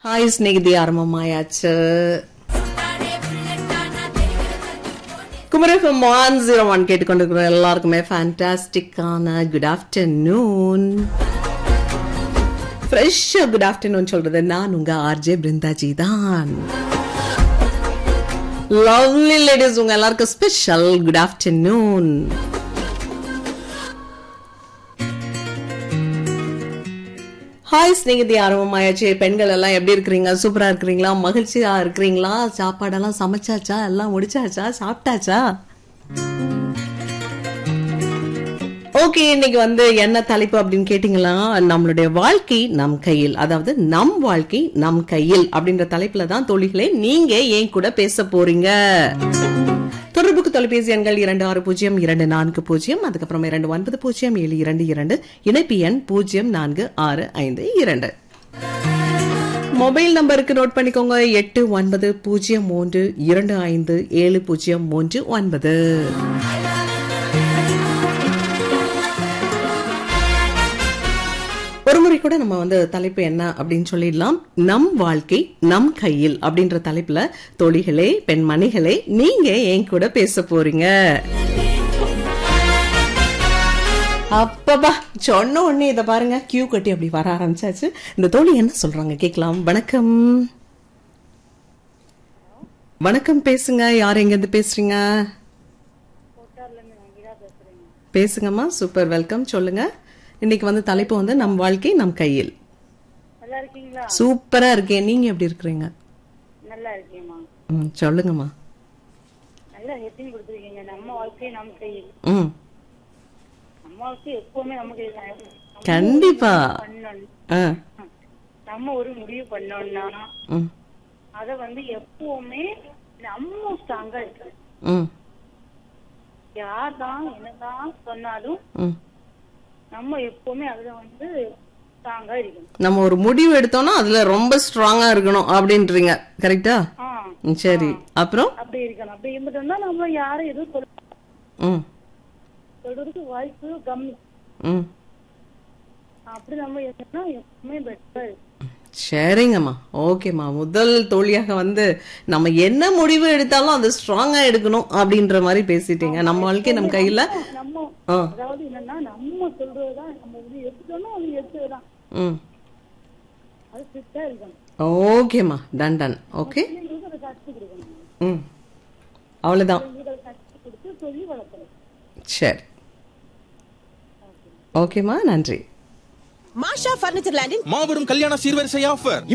Hi Snehithi ஆரம்பமாயாச்சு Kumarakam one zero one கேட்டுக்கொண்டிருக்கிற எல்லாருக்குமே ஃபேண்டாஸ்டிக்கான குட் ஆஃப்டர்நூன் ஃப்ரெஷ்ஷா குட் ஆஃப்டர்நூன் சொல்றது நான் உங்க ஆர்ஜே பிருந்தாஜி தான் லவ்லி லேடிஸ் உங்க எல்லாருக்கும் special good afternoon hi Snehithi ஆரம்பமாயாச்சு பெண்கள் எல்லாம் எப்படி இருக்கிறீங்க சூப்பரா இருக்கிறீங்களா மகிழ்ச்சியா இருக்கிறீங்களா சாப்பாடெல்லாம் சமைச்சாச்சா எல்லாம் முடிச்சாச்சா சாப்பிட்டாச்சா ஓகே இன்னைக்கு வந்து என்ன தலைப்பு அப்படின்னு கேட்டீங்களா நம்மளுடைய வாழ்க்கை நம் கையில் அதாவது நம் வாழ்க்கை நம் கையில் அப்படின்ற தலைப்புல தான் தோழிகளே நீங்க ஏன் கூட பேச போறீங்க தொடர்புக்கு தொலைபேசி எண்கள் இரண்டு ஆறு பூஜ்ஜியம் இரண்டு நான்கு பூஜ்ஜியம் அதுக்கப்புறம் இரண்டு ஒன்பது பூஜ்ஜியம் ஏழு இரண்டு இரண்டு இணைப்பு எண் பூஜ்ஜியம் நான்கு ஆறு ஐந்து இரண்டு மொபைல் நம்பருக்கு நோட் பண்ணிக்கோங்க எட்டு ஒன்பது பூஜ்ஜியம் மூன்று இரண்டு ஐந்து ஏழு பூஜ்ஜியம் மூன்று ஒன்பது ஒருமுறை கூட நம்ம வந்து தலைப்பு என்ன அப்படின்னு சொல்லிடலாம் நம் வாழ்க்கை நம் கையில் அப்படின்ற தலைப்புல தோழிகளே பெண்மணிகளே நீங்க என் கூட பேச போறீங்க அப்பப்பா சொன்ன உடனே இத பாருங்க கியூ கட்டி அப்படி வர ஆரம்பிச்சாச்சு இந்த தோழி என்ன சொல்றாங்க கேட்கலாம் வணக்கம் வணக்கம் பேசுங்க யார் எங்க இருந்து பேசுறீங்க பேசுங்கம்மா சூப்பர் வெல்கம் சொல்லுங்க இன்னைக்கு வந்து தலைப்பு வந்து நம் வாழ்க்கை நம் கையில் நல்லா இருக்கீங்களா சூப்பரா இருக்கேன் நீங்க எப்படி இருக்கிறீங்க நல்லா இருக்கேம்மா ம் சொல்லுங்கம்மா நல்லா ஹெட்டிங் கொடுத்துருக்கீங்க நம்ம வாழ்க்கையை நம்ம கையில் ம் நம்ம வாழ்க்கை எப்பவுமே நம்ம கையில் தான். நம்ம கண்டிப்பா பண்ணணும் ஆ நம்ம ஒரு முடிவு பண்ணோம்னா ம் அத வந்து எப்பவுமே நம்ம ஸ்ட்ராங்கா இருக்கு ம் யார் தான் என்னதான் சொன்னாலும் ம் நம்ம எப்பவுமே அதுல வந்து ஸ்ட்ராங்கா இருக்கணும் நம்ம ஒரு முடிவு எடுத்தோம்னா அதுல ரொம்ப ஸ்ட்ராங்கா இருக்கணும் அப்படின்றீங்க கரெக்டா ஆ ம், சரி அப்புறம் அப்படி இருக்கணும் அப்படி இருந்துட்டோம்னா நம்ம யாரும் எதுவும் சொல்ல ம் சொல்றதுக்கு வாய்ப்பு கம்மி ம் அப்படி நம்ம இருந்தோம்னா எப்பவுமே பெட்டரா இருக்கும் சரிங்கம்மா ஓகேம்மா முதல் தோழியாக வந்து நம்ம என்ன முடிவு எடுத்தாலும் அது ஸ்ட்ராங்கா எடுக்கணும் அப்படின்ற மாதிரி பேசிட்டீங்க நம்ம வாழ்க்கை நம்ம கையில நம்ம ஆ அதாவது என்னன்னா நம்ம சொல்றதுதான் நம்ம வந்து எடுத்துட்டோம்னா அது எடுத்ததுதான் ம் அது ஃபிட்டா இருக்கணும் ஓகேம்மா டன் டன் ஓகே பிள்ளைங்களுக்கு அதை கற்றுக் கொடுக்கணும் ம் அவ்வளவுதான் பிள்ளைங்களுக்கு அதை கற்றுக் கொடுத்து சொல்லி வளர்க்கணும் சரி ஓகேம்மா நன்றி மாஷா பர்னிச்சர் லேண்டின் மாபெரும் கல்யாண சீர்வரிசை ஆஃபர்